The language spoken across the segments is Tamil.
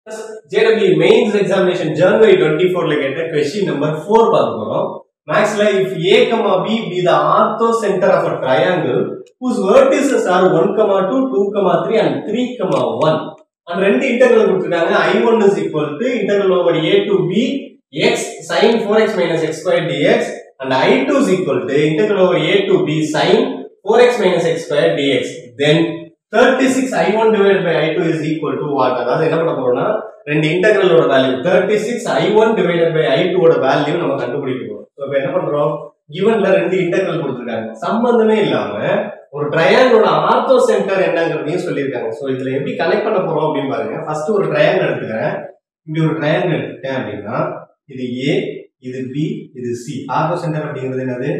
JW மெயின்ஸ் எக்ஸாமினேஷன் ஜனவரி டுவெண்ட்டி ஃபோர்ல கேட்ட கொஸ்டின் நம்பர் ஃபோர் பார்க்க போறோம் மேக்ஸ்ல if A comma B be the orthocentre of a triangle whose vertices are 1 கமா 2 2 கமா 3 and 3 கமா 1 and ரெண்டு இன்டெகிரல் கொடுத்திருக்காங்க i1 is equal to integral over a to b x sin 4x minus x squared dx and i2 is equal to integral over a to b sin 4x minus x squared dx then 36 i1 divided by i2 is equal to what அதாவது என்ன பண்ண போறோம்னா ரெண்டு இன்டெகிரலோட value 36 i1 divided by i2 ஓட வேல்யூ நம்ம கண்டுபிடிக்க போறோம் சோ இப்போ என்ன பண்றோம் கிவன்ல ரெண்டு இன்டெகிரல் கொடுத்திருக்காங்க சம்பந்தமே இல்லாம ஒரு ட்ரையாங்கிளோட ஆர்த்தோ சென்டர் என்னங்கிறதையும் சொல்லியிருக்காங்க சோ இதுல எப்படி கனெக்ட் பண்ண போறோம் அப்படின்னு பாருங்க ஃபர்ஸ்ட் ஒரு ட்ரையாங்கிள் எடுத்துக்கிறேன் இப்படி ஒரு ட்ரையாங்கிள் எடுத்துட்டேன் அப்படின்னா இது ஏ இது பி இது சி ஆர்த்தோ சென்டர் அப்படிங்கிறது என்னது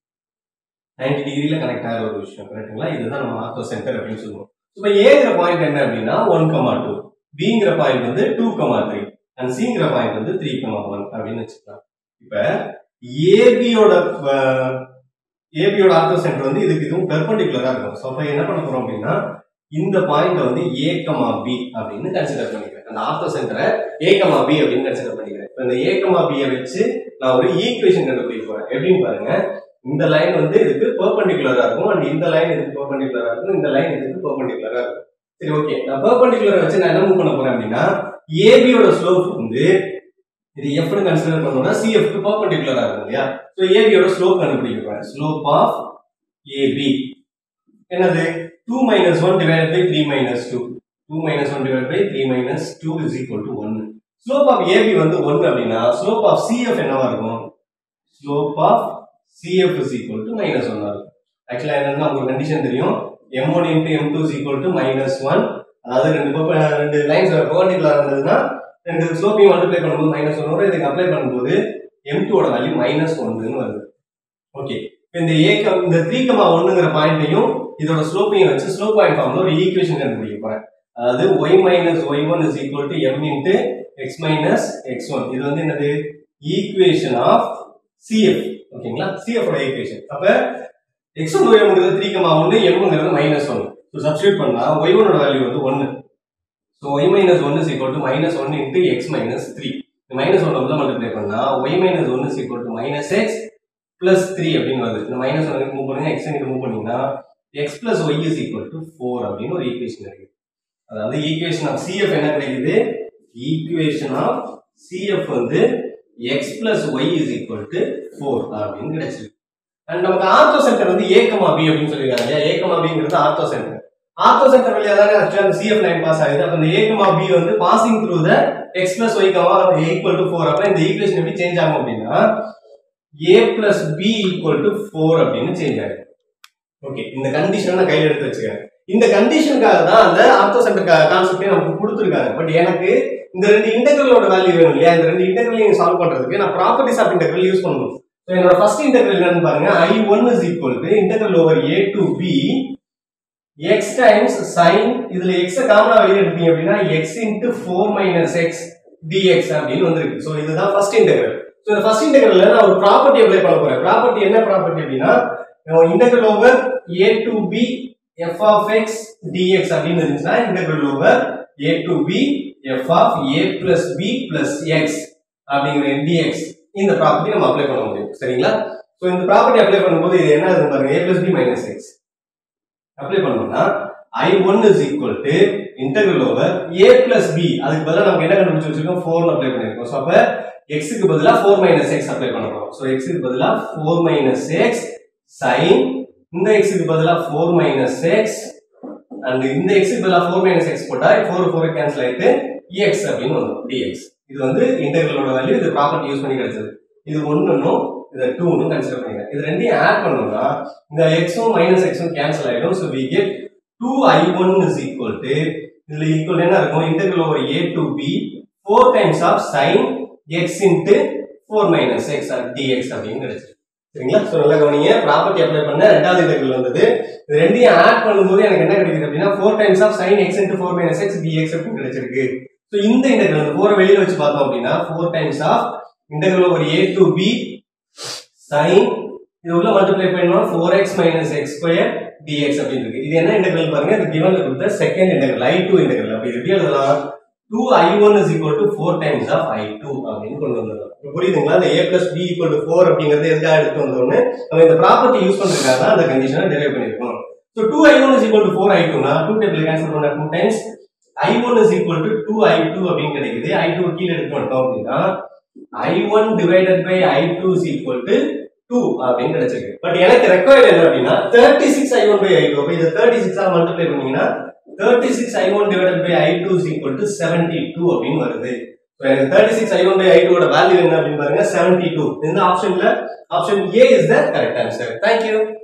90 டிகிரில கனெக்ட் ஆகிற ஒரு விஷயம் கரெக்ட்டுங்களா இதுதான் நம்ம ஆர்த்தோ சென்டர் அப்படின்னு சொல்லுவோம் இப்போ ஏங்கிற பாயிண்ட் என்ன அப்படின்னா ஒன் கமா டூ பிங்கிற பாயிண்ட் வந்து டூ கமா த்ரீ அண்ட் சிங்கிற பாயிண்ட் வந்து த்ரீ கமா ஒன் அப்படின்னு வச்சுக்கலாம் இப்போ ஏபியோட ஏபியோட ஆர்த்தோ சென்டர் வந்து இதுக்கு இதுவும் பெர்பண்டிகுலரா இருக்கும் ஸோ அப்போ என்ன பண்ண போறோம் அப்படின்னா இந்த பாயிண்ட் வந்து ஏ கமா பி அப்படின்னு கன்சிடர் பண்ணிக்கிறேன் அந்த ஆர்த்தோ சென்டரை ஏ கமா பி அப்படின்னு கன்சிடர் பண்ணிக்கிறேன் இப்போ இந்த ஏ கமா பியை வச்சு நான் ஒரு ஈக்குவேஷன் கண்டுபிடிக்க போறேன் எப்படின்னு பாருங்க இந்த லைன் வந்து இதுக்கு பெர்பண்டிகுலரா இருக்கும் அண்ட் இந்த லைன் இதுக்கு பெர்பண்டிகுலரா இருக்கும் இந்த லைன் இதுக்கு பெர்பண்டிகுலரா இருக்கும் சரி ஓகே நான் பெர்பண்டிகுலரை வச்சு நான் என்ன மூவ் பண்ண போறேன் அப்படின்னா ஏபியோட ஸ்லோப் வந்து இது எஃப்னு கன்சிடர் பண்ணோம்னா சிஎஃப்க்கு பெர்பண்டிகுலரா இருக்கும் இல்லையா ஸோ ஏபியோட ஸ்லோப் கண்டுபிடிக்க போறேன் ஸ்லோப் ஆஃப் ஏபி என்னது two minus one divide by three minus two two minus one divide by three minus two is equal to one slope of AB வந்து ஒன் அப்படின்னா ஸ்லோப் ஆஃப் சிஎஃப் என்னவா இருக்கும் slope of CF is equal to minus one இருக்கும் ஆக்சுவலா என்னன்னா உங்களுக்கு கண்டிஷன் தெரியும் M one into M two is equal to minus one அதாவது ரெண்டு பக்கம் ரெண்டு லைன்ஸ் பர்டிகுலர் இருந்ததுன்னா ரெண்டு ஸ்லோப்பையும் மல்டிப்ளை பண்ணும்போது மைனஸ் ஒன் வரும் இதுக்கு அப்ளை பண்ணும்போது எம் டூவோட வேல்யூ மைனஸ் ஒன்னு வருது ஓகே இந்த ஏக்கம் இந்த த்ரீ கமா ஒன்னுங்கிற பாயிண்ட்டையும் இதோட ஸ்லோப்பையும் வச்சு ஸ்லோப் பாயிண்ட் ஃபார்ம்ல ஒரு ஈக்குவேஷன் கண்டுபிடிக்க போறேன் அதாவது Y minus Y one is equal to M into X minus X one இது வந்து என்னது ஈக்குவேஷன் ஆஃப் சிஎஃப் ஓகேங்களா சிஎஃப் ஓட ஈக்குவேஷன் அப்ப எக்ஸ் ஒன் ஒய் ஒன்ங்கிறது த்ரீ கமா ஒன்று எம்ங்கிறது மைனஸ் ஒன் ஸோ சப்ஸ்டியூட் பண்ணா ஒய் ஒனோட வேல்யூ வந்து ஒன்று so Y minus one is equal to minus one into X minus three minus one உள்ள மல்டிப்ளை பண்ணா Y minus one is equal to minus X plus three அப்படின்னு வருது இந்த மைனஸ் ஒன் மூவ் பண்ணுங்க எக்ஸ் இங்கே மூவ் பண்ணீங்கன்னா X plus Y is equal to four அப்படின்னு ஒரு ஈக்குவேஷன் இருக்கு அதாவது ஈக்குவேஷன் ஆஃப் சிஎஃப் என்ன கிடைக்குது ஈக்குவேஷன் ஆஃப் சிஎஃப் வந்து X plus Y is equal to four அப்படின்னு கிடைச்சிருக்கு அண்ட் நமக்கு ஆர்த்தோ சென்டர் வந்து ஏக்கமா பி அப்படின்னு சொல்லியிருக்காங்க ஏக்கமா பிங்கிறது ஆர்த்தோ சென்டர் ஆர்த்தோ சென்டர் வழியா தானே ஆக்சுவலா அந்த சிஎஃப் லைன் பாஸ் ஆகுது அப்ப இந்த ஏக்கமா பி வந்து passing through the X plus Y comma equal to four அப்ப இந்த ஈக்குவேஷன் எப்படி சேஞ்ச் ஆகும் அப்படின்னா A plus B equal to four அப்படின்னு சேஞ்ச் ஆகும் ஓகே இந்த கண்டிஷன் நான் கையில் எடுத்து வச்சுக்கிறேன் இந்த கண்டிஷனுக்காக தான் அந்த ஆர்த்தோ சென்டர் கான்செப்டே நமக்கு கொடுத்துருக்காங்க பட் எனக்கு இந்த ரெண்டு இன்டெகிரலோட வேல்யூ வேணும் இல்லையா இந்த ரெண்டு இன்டெகிரலையும் சால்வ் பண்றதுக்கு நான் ப்ராப்பர்ட்டிஸ் ஆஃப் இன்டெகிரல் யூஸ் பண்ணணும் ஸோ என்னோட ஃபர்ஸ்ட் இன்டெகிரல் என்னன்னு பாருங்க I one is equal to integral over A to B X times sine இதுல எக்ஸ் காமனா வெளியே எடுத்தீங்க அப்படின்னா X into four minus X DX அப்படின்னு வந்திருக்கு ஸோ இதுதான் ஃபர்ஸ்ட் இன்டெகிரல் ஸோ இந்த ஃபர்ஸ்ட் இன்டெகிரல்ல நான் ஒரு ப்ராப்பர்ட்டி அப்ளை பண்ண போறேன் ப்ராப்பர்ட்டி என்ன ப்ராப்பர்ட்டி அப்படின்னா integral over A to B F of X DX அப்படின்னு இருந்துச்சுன்னா integral over A to B F of A plus B plus X அப்படிங்கிற டிஎக்ஸ் இந்த ப்ராப்பர்ட்டி நம்ம அப்ளை பண்ண முடியும் சரிங்களா ஸோ இந்த ப்ராப்பர்ட்டி அப்ளை பண்ணும்போது இது என்ன ஆகுது பாருங்க A plus B minus X apply பண்ணோம்னா I one is equal to integral over A plus B அதுக்கு பதிலாக நமக்கு என்ன கண்டுபிடிச்சு வச்சிருக்கோம் ஃபோர் அப்ளை பண்ணிருக்கோம் ஸோ அப்போ எக்ஸுக்கு பதிலாக ஃபோர் மைனஸ் எக்ஸ் அப்ளை பண்ணுறோம் ஸோ எக்ஸுக்கு பதிலாக ஃபோர் மைனஸ் எக்ஸ் சைன் இந்த எக்ஸுக்கு பதிலாக ஃபோர் மைனஸ் எக்ஸ் அண்ட் இந்த எக்ஸுக்கு பதிலாக ஃபோர் மைனஸ் எக்ஸ் போட்டால் ஃபோர் ஃபோர் கேன்சல் ஆயிட்டு இஎக்ஸ் அப்படின்னு வந்துடும் டிஎக்ஸ் இது வந்து இன்டெகிரலோட வேல்யூ இது ப்ராப்பர்ட்டி யூஸ் பண்ணி கிடைச்சது இது ஒன்றுனும் இதை டூனும் கன்சிடர் பண்ணிக்கிறேன் இது ரெண்டையும் ஆட் பண்ணோம்னா இந்த எக்ஸும் மைனஸ் எக்ஸும் கேன்சல் ஆயிடும் so we get two I one is equal to இதுல ஈக்குவல் என்ன இருக்கும் integral over A to B four times of sine X into four minus X DX அப்படின்னு கிடைச்சிருக்கு சரிங்களா ஸோ நல்லா கவனிங்க ப்ராப்பர்ட்டி அப்ளை பண்ண ரெண்டாவது இன்டெகிரல் வந்தது இது ரெண்டையும் ஆட் பண்ணும்போது எனக்கு என்ன கிடைக்குது அப்படின்னா four times of sine X into four minus X DX அப்படின்னு கிடைச்சிருக்கு ஸோ இந்த இன்டெகிரல் அந்த ஃபோரை வெளியில வச்சு பார்த்தோம் அப்படின்னா four times of integral over A to B sine இது உள்ள மல்டிப்ளை பண்ணோம் four X minus X square DX அப்படின்னு இருக்கு இது என்ன இன்டெகிரல் பாருங்க இது கிவன்ல கொடுத்த second integral I two integral அப்ப இது எப்படி எழுதலாம் two I one is equal to four times of I two அப்படின்னு கொண்டு வந்துடலாம் இப்ப புரியுதுங்களா இந்த A plus B equal to four அப்படிங்கிறது எதுக்காக எடுத்து வந்தோம்னு நம்ம இந்த ப்ராப்பர்ட்டி யூஸ் பண்றதுக்காக தான் அந்த கண்டிஷனை டெரைவ் பண்ணிருக்கோம் so two I one is equal to four I டூனா டூ டேபிள் கேன்சல் பண்ண two times I one is equal to two I two அப்படின்னு கிடைக்குது ஐ டூ கீழே எடுத்து வந்துட்டோம் அப்படின்னா I one divided by I two is equal to two அப்படின்னு கிடைச்சிருக்கு பட் எனக்கு ரெக்வயர்ட் என்ன அப்படின்னா thirty six I one by I two அப்போ இதை தேர்ட்டி சிக்ஸா மல்டிப்ளை பண்ணீங்கன்னா thirty six I one divided by I two is equal to seventy two அப்படின்னு வருது So, எனக்கு thirty six I one by I டூட வேல்யூ என்ன அப்படின்னு பாருங்க செவன்டி டூ இந்த ஆப்ஷன்ல option A is the correct answer thank you